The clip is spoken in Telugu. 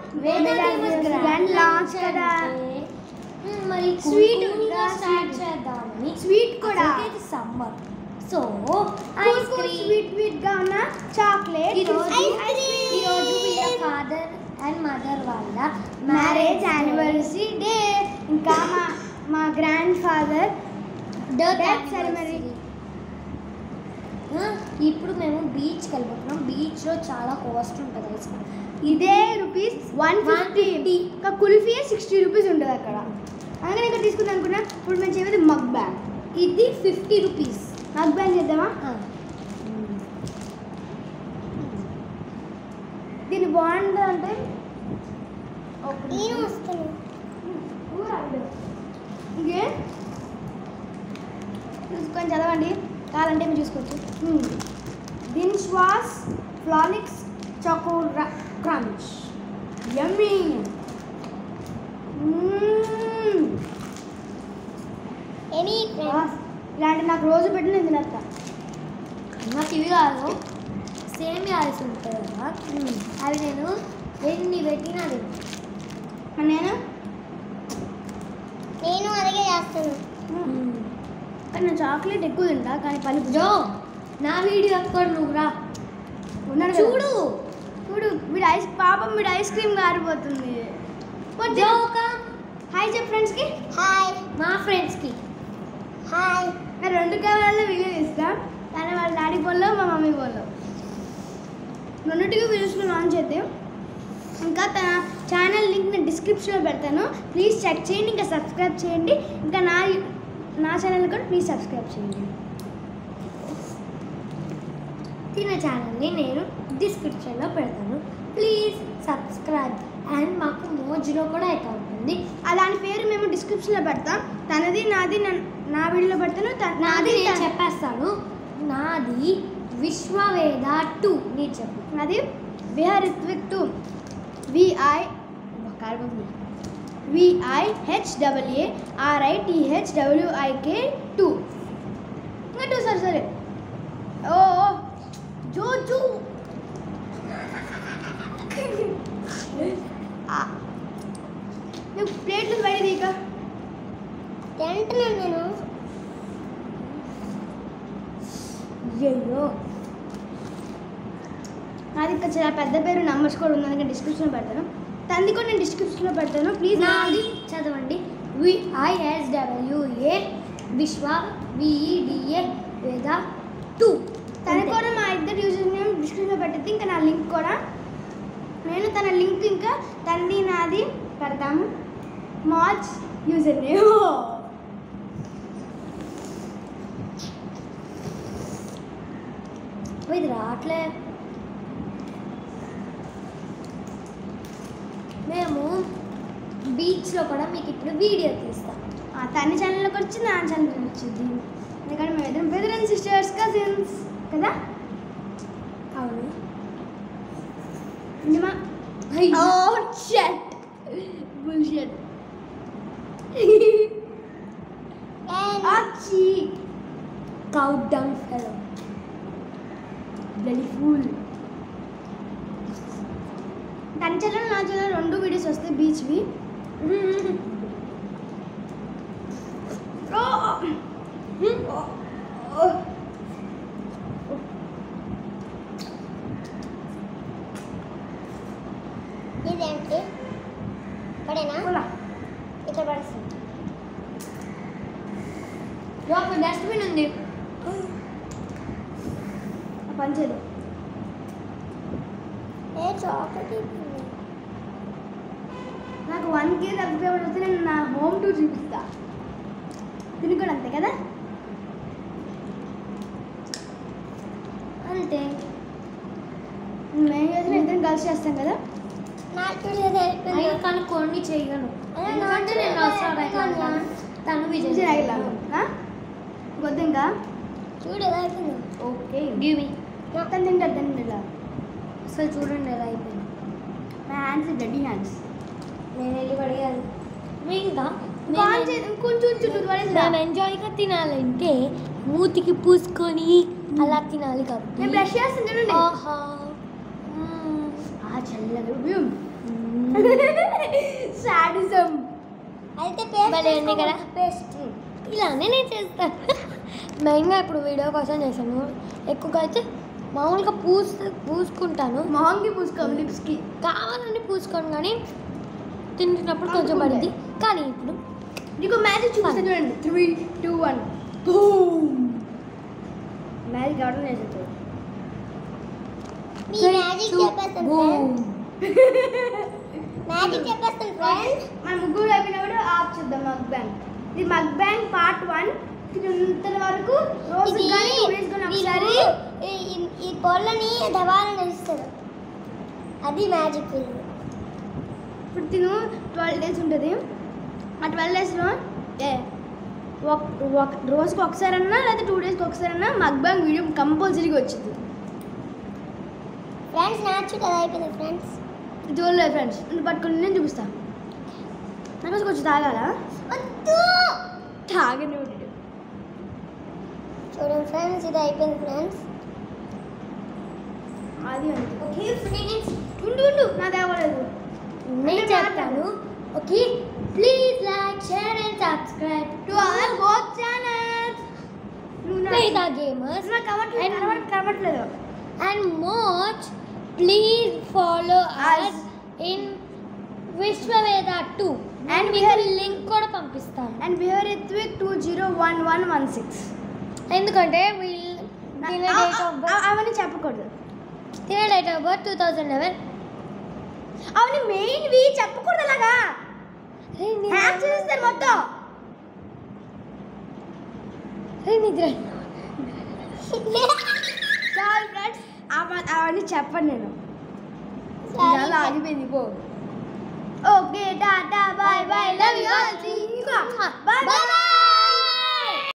గ్రాండ్ లాంచ్ కదా మ్మ్, మరి Sweet sweet ఇంకా స్టార్ట్ sweet. చేద్దామని స్వీట్ కూడా summer so cool ice cool cream sweet sweet గా ఉన్న చాక్లెట్ ఈరోజు ఐస్ ఈరోజు వీళ్ళ క్రీమ్ ఫాదర్ అండ్ మదర్ వాళ్ళ మ్యారేజ్ యానివర్సరీ డే ఇంకా మా మా grandfather death Death ceremony. ఇప్పుడు మేము బీచ్ వెళ్ళిపోతున్నాం బీచ్లో చాలా కాస్ట్ ఉంటుంది ఐస్ క్రీమ్ ఇదే రూపీస్ వన్ ఫిఫ్టీ ఇంకా కుల్ఫీ సిక్స్టీ రూపీస్ ఉంటుంది అక్కడ అందుకని ఇక్కడ తీసుకుందాం అనుకున్నా ఇప్పుడు మేము చెప్పేది మగ్ బ్యాగ్ ఇది ఫిఫ్టీ రూపీస్ మగ్ బ్యాగ్ చేద్దామా దీని బాగుంటుంది అంటే ఇంకే చూసుకొని చదవండి కావాలంటే మీరు చూసుకోవచ్చు దిన్ శ్వాస్ ఫ్లానిక్స్ చాకో క్రంచ్ యమ్మీ ఇలాంటి నాకు రోజు పెట్టిన నేను తినేస్తా నాకు ఇవి కాదు సేమ్ కాల్సి ఉంటుంది కదా అవి నేను ఎన్ని పెట్టినా తింటా. మరి నేను నేను అలాగే చేస్తాను కానీ నేను చాక్లెట్ ఎక్కువ తింటా కానీ పని జో నా వీడియో ఎక్కడ నువ్వు రా ఉన్నాడు కదా. చూడు చూడు వీడు ఐస్ పాపం వీడు ఐస్ క్రీమ్ గారిపోతుంది జో ఒక హాయ్ చెప్ ఫ్రెండ్స్కి హాయ్ మా ఫ్రెండ్స్కి హాయ్ నా రెండు కెమెరాల్లో వీడియో తీస్తాం కానీ వాళ్ళ డాడీ ఫోన్లో మా మమ్మీ ఫోన్లో రెండింటికి వీడియోస్లో లాంచ్ చేద్దాం ఇంకా తన ఛానల్ లింక్ నేను డిస్క్రిప్షన్లో పెడతాను ప్లీజ్ చెక్ చేయండి ఇంకా సబ్స్క్రైబ్ చేయండి ఇంకా నా నా ఛానల్ కూడా ప్లీజ్ సబ్స్క్రైబ్ చేయండి తిన ఛానల్ని నేను డిస్క్రిప్షన్లో పెడతాను ప్లీజ్ సబ్స్క్రైబ్ అండ్ మాకు మోజ్లో కూడా అకౌంట్ ఉంది ఆ దాని పేరు మేము డిస్క్రిప్షన్లో పెడతాం తనది నాది నా- నా వీడియోలో పెడతాను త- నాది నేను తన- చెప్పేస్తాను నాది విశ్వవేద టూ నేను చెప్పు నాది Vihar Ritvik two V I V I H W A R I T H W I K two ఇంకా టూ సరే సరే ఓ ఓ, జో జో ఆ. నువ్వు ప్లేట్లు బయట తీక తింటున్నాను నేను అయ్యో నాది ఇంకా చాలా పెద్ద పేరు నంబర్స్ కూడా ఉంది అందుకే డిస్క్రిప్షన్లో పెడతాను తంది కూడా నేను డిస్క్రిప్షన్లో పెడతాను ప్లీజ్ నాది చదవండి విఐఎస్డబ్ల్యూఏ విశ్వ విఈడిఏ వేద టూ తన కూడా మా ఇద్దరు యూజర్ నేమ్ డిస్క్రిప్షన్లో పెట్టింది ఇంకా నా లింక్ కూడా నేను తన లింక్ ఇంకా తంది నాది పెడతాము మాచ్ యూజర్ నేమ్ ఇది రావట్లే మేము బీచ్లో కూడా మీకు ఇప్పుడు వీడియో తీస్తాం తన ఛానల్లోకి వచ్చి నా ఛానల్లోకి వచ్చింది ఎందుకంటే మేము ఇద్దరం బ్రదర్ అండ్ సిస్టర్స్ కజిన్స్ కదా అవును నిజమా ఓ షట్ బుల్షట్ ఆచి కౌట్ డౌన్ ఫెలో బ్లడీ ఫూల్ తన ఛానల్ నా ఛానల్ రెండు వీడియోస్ వస్తాయి బీచ్వి ఇదేంటి పడేనా ఇక్కడ పడేస్తాను లోపల డస్ట్బిన్ ఉంది పంచేది ఏ చాక్లెట్ ఇవ్వండి. నాకు వన్ కే సబ్స్క్రైబర్ వస్తే నేను నా హోమ్ టూర్ చూపిస్తా దీనికి కూడా అంతే కదా అంతే మేము చేసిన ఇద్దరం కలిసి చేస్తాం కదా నాకు తెలియదు అయిపోయింది. అయినా కానీ కొన్ని చేయను అదే ఎందుకంటే నాకు నేను అవసరం అయిపోయింది. అవుతాను తను విజయ్ విజయ్ రాగిలా వద్దు ఇంకా చూడు ఎలా అయిపోయింది ఓకే గివ్ మీ తను తింటారు తింటారు ఇలా అసలు చూడండి ఎలా అయిపోయింది నా హ్యాండ్స్ డెడీ హ్యాండ్స్ నేను వెళ్ళి పడేయాలి ఇంకా కాల్ చే కొంచెం ఉంచు నువ్వు పడేసి రా. మేము ఎంజాయ్గా తినాలంటే మూతికి పూసుకొని అలా తినాలి కాబట్టి నేను బ్రష్ చేస్తాను చూడండి ఆహా మ్మ్. ఆ చల్లగా ఉమ్. మ్మ్. సాడిజం అయితే భలే ఉంది కదా? పేస్ట్ ఇలానే నేను చేస్తాను మెయిన్గా ఇప్పుడు వీడియో కోసం చేశాను ఎక్కువగా అయితే మామూలుగా పూస్ పూసుకుంటాను మొహంకి పూసుకోం లిప్స్కి కావాలని పూసుకోను కానీ తింటున్నప్పుడు కొంచెం పడింది కానీ ఇప్పుడు నీకు మ్యాజిక్ చూపిస్తాను చూడండి three two one boom magic అవడం చేసేది మీ మ్యాజిక్ చెప్పేస్తాను ఫ్రెండ్స్ మ్యాజిక్ చెప్పేస్తాను ఫ్రెండ్స్ మన ముగ్గురు అయిపోయినప్పుడు ఆఫ్ చూద్దాం మగ్ బ్యాంక్ ఇది మగ్ బ్యాంక్ పార్ట్ వన్ ఇంత వరకు రోజు ఇది కానీ టూ డేస్ కానీ ఒకసారి వీళ్ళు ఈ- ఈ- ఈ పొల్లని దవాలని ఇస్తారు అది మ్యాజిక్ ఇది ఇప్పుడు తిను ట్వెల్వ్ డేస్ ఉంటుంది ఆ ట్వెల్వ్ డేస్లో ఏ ఒక ఒక రోజుకి ఒకసారన్నా లేదా టూ డేస్కి ఒకసారన్నా మగ్ బ్యాంక్ వీడియో కంపల్సరీగా వచ్చింది ఫ్రెండ్స్ మ్యాచ్ కదా అయిపోయింది ఫ్రెండ్స్ చూడలేదు ఫ్రెండ్స్ నువ్వు పట్టుకుని నేను చూపిస్తా నాకు కొంచెం తాగాలా వద్దు తాగని ఉంటాడు చూడండి ఫ్రెండ్స్ ఇది అయిపోయింది ఫ్రెండ్స్ అది అంతే ఓకే ఫ్రెండ్స్ ఉండు ఉండు నా తేవలేదు నేను చెప్తాను okay please like share and subscribe to our both channels నువ్వు నా ప్లే ద గేమర్స్ నాకు కనబట్లేదు కనబట్- కనబట్లేదు and watch please follow Us. us in Vishwaveda two And and we మీకు are- లింక్ కూడా పంపిస్తాను and behave Ritvik two zero one one one six ఎందుకంటే వీళ్ళు తినే డేట్ ఆఫ్ బర్త్ అవన్నీ చెప్పకూడదు తినే date of birth two thousand eleven అవన్నీ మెయిన్వి చెప్పకూడదు అలాగా హ్యాక్ చేసేస్తారు మొత్తం నిద్ర చాలు ఫ్రెండ్స్ అవన్నీ చెప్పండి నేను సరే. చాలా ఆగిపోయింది పో ఓకే టాటా బాయ్ బాయ్